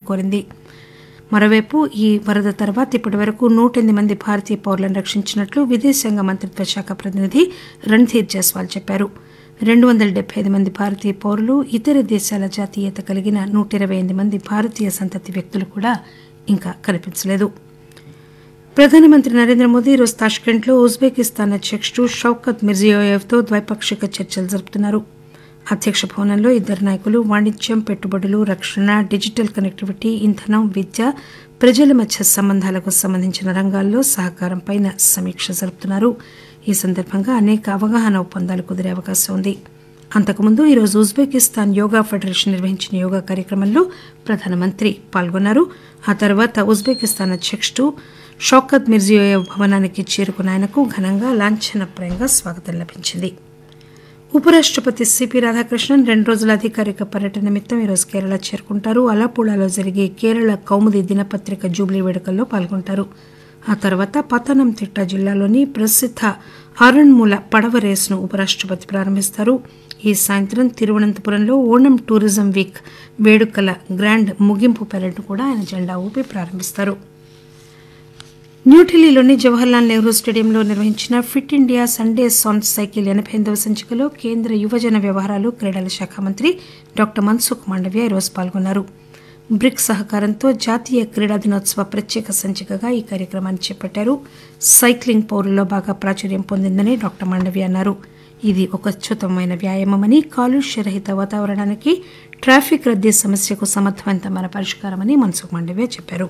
కోరింది మరోవైపు ఈ వరద తర్వాత ఇప్పటి వరకు నూట ఎనిమిది మంది భారతీయ పౌరులను రక్షించినట్లు విదేశాంగ మంత్రిత్వ శాఖ ప్రతినిధి రణ్ధీర్ జైస్వాల్ చెప్పారు రెండు వందల డెబ్బై ఐదు మంది భారతీయ పౌరులు ఇతర దేశాల జాతీయత కలిగిన నూట ఇరవై ఎనిమిది మంది భారతీయ సంతతి వ్యక్తులు కూడా ఇంకా కనిపించలేదు ప్రధానమంత్రి నరేంద్ర మోదీ ఈరోజు తాష్కెంట్లో ఉజ్బెకిస్తాన్ అధ్యక్షుడు షౌకత్ మిర్జియోయేవ్తో ద్వైపాక్షిక చర్చలు జరుపుతున్నారు అధ్యక్ష భవనంలో ఇద్దరు నాయకులు వాణిజ్యం పెట్టుబడులు రక్షణ డిజిటల్ కనెక్టివిటీ ఇంధనం విద్య ప్రజల మధ్య సంబంధాలకు సంబంధించిన రంగాల్లో సహకారంపై సమీక్ష జరుపుతున్నారు ఈ సందర్భంగా అనేక అవగాహన ఒప్పందాలు కుదిరే అవకాశం ఉంది అంతకుముందు ఈరోజు ఉజ్బెకిస్తాన్ యోగా ఫెడరేషన్ నిర్వహించిన యోగా కార్యక్రమంలో ప్రధానమంత్రి పాల్గొన్నారు ఆ తర్వాత ఉజ్బెకిస్తాన్ అధ్యక్షుడు షౌకత్ మిర్జియోయేవ్ భవనానికి చేరుకున్న ఆయనకు ఘనంగా లాంఛనప్రాయంగా స్వాగతం లభించింది ఉపరాష్టపతి సిపి రాధాకృష్ణన్ రెండు రోజుల అధికారిక పర్యటన నిమిత్తం ఈరోజు కేరళ చేరుకుంటారు అలాపుళాలో జరిగే కేరళ కౌముది దినపత్రిక జూబ్లీ వేడుకల్లో పాల్గొంటారు ఆ తర్వాత పతనంతిట్ట జిల్లాలోని ప్రసిద్ధ ఆరణ్మూల పడవ రేసును ఉపరాష్టపతి ప్రారంభిస్తారు ఈ సాయంత్రం తిరువనంతపురంలో ఓణం టూరిజం వీక్ వేడుకల గ్రాండ్ ముగింపు పెరేడ్ కూడా ఆయన జెండా ఊపి ప్రారంభిస్తారు న్యూఢిల్లీలోని జవహర్లాల్ నెహ్రూ స్టేడియంలో నిర్వహించిన ఫిట్ ఇండియా సండే సాన్ సైకిల్ ఎనభై ఎనిమిదవ సంచికలో కేంద్ర యువజన వ్యవహారాలు క్రీడల శాఖ మంత్రి డాక్టర్ మన్సుఖ్ మాండవ్య ఈరోజు పాల్గొన్నారు బ్రిక్స్ సహకారంతో జాతీయ క్రీడా దినోత్సవ ప్రత్యేక సంచికగా ఈ కార్యక్రమాన్ని చేపట్టారు సైక్లింగ్ పౌరుల్లో బాగా ప్రాచుర్యం పొందిందని డాక్టర్ మాండవ్య అన్నారు ఇది ఒక అత్యుత్తమమైన వ్యాయామమని కాలుష్య రహిత వాతావరణానికి ట్రాఫిక్ రద్దీ సమస్యకు సమర్థవంతమైన పరిష్కారమని మన్సుఖ్ మాండవ్య చెప్పారు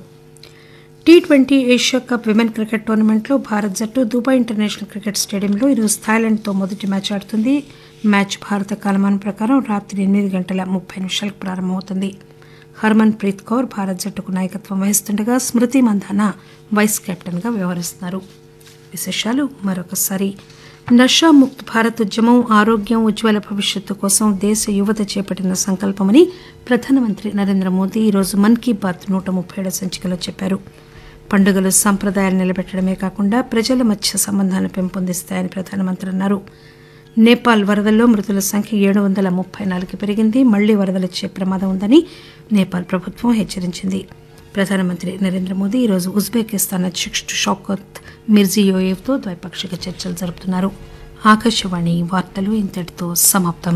T twenty Asia cup women cricket టోర్నమెంట్లో భారత్ జట్టు దుబాయ్ ఇంటర్నేషనల్ క్రికెట్ స్టేడియంలో ఈరోజు థాయిలాండ్తో మొదటి మ్యాచ్ ఆడుతుంది మ్యాచ్ భారత కాలమానం ప్రకారం రాత్రి ఎనిమిది గంటల ముప్పై నిమిషాలకు ప్రారంభమవుతుంది హర్మన్ ప్రీత్ కౌర్ భారత్ జట్టుకు నాయకత్వం వహిస్తుండగా స్మృతి మంధాన వైస్ కెప్టెన్గా వ్యవహరిస్తున్నారు విశేషాలు మరొకసారి నషాముక్త్ భారత్ ఉద్యమం ఆరోగ్యం ఉజ్వల భవిష్యత్తు కోసం దేశ యువత చేపట్టిన సంకల్పమని ప్రధానమంత్రి నరేంద్ర మోదీ ఈరోజు మన్ కీ బాత్ నూట ముప్పై ఏడో సంచికలో చెప్పారు పండుగలు సంప్రదాయాలు నిలబెట్టడమే కాకుండా ప్రజల మధ్య సంబంధాలను పెంపొందిస్తాయని ప్రధానమంత్రి అన్నారు నేపాల్ వరదల్లో మృతుల సంఖ్య ఏడు వందల ముప్పై నాలుగు పెరిగింది మళ్లీ వరదలు వచ్చే ప్రమాదం ఉందని నేపాల్ ప్రభుత్వం హెచ్చరించింది ప్రధానమంత్రి నరేంద్ర మోదీ ఈరోజు ఉజ్బెకిస్తాన్ అధ్యక్షుడు షౌకత్ మిర్జియోయేవ్తో ద్వైపాక్షిక చర్చలు జరుపుతున్నారు ఆకాశవాణి వార్తలు ఇంతటితో సమాప్తం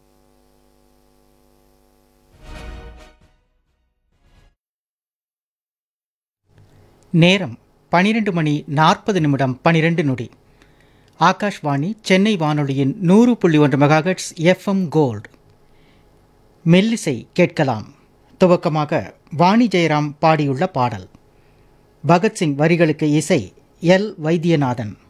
நேரம் பனிரெண்டு மணி நாற்பது நிமிடம் பனிரெண்டு நொடி ஆகாஷ்வாணி சென்னை வானொலியின் நூறு புள்ளி ஒன்று மெகாஹெட்ஸ் எஃப்எம் கோல்ட் மெல்லிசை கேட்கலாம் துவக்கமாக வாணி ஜெயராம் பாடியுள்ள பாடல் பகத்சிங் வரிகளுக்கு இசை எல் வைத்தியநாதன்